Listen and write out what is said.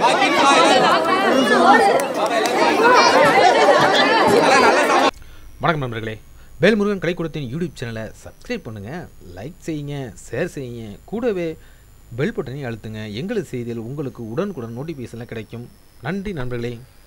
வணக்கம் நண்பர்களே வேல்முருகன் கலை கொடுத்தின் யூடியூப் சேனலை சப்ஸ்கிரைப் பண்ணுங்கள் லைக் செய்யுங்க ஷேர் செய்யுங்க கூடவே பெல் பட்டனையும் அழுத்துங்க எங்களது செய்தியில் உங்களுக்கு உடனுக்குடன் நோட்டிஃபிகேஷன்லாம் கிடைக்கும் நன்றி நண்பர்களே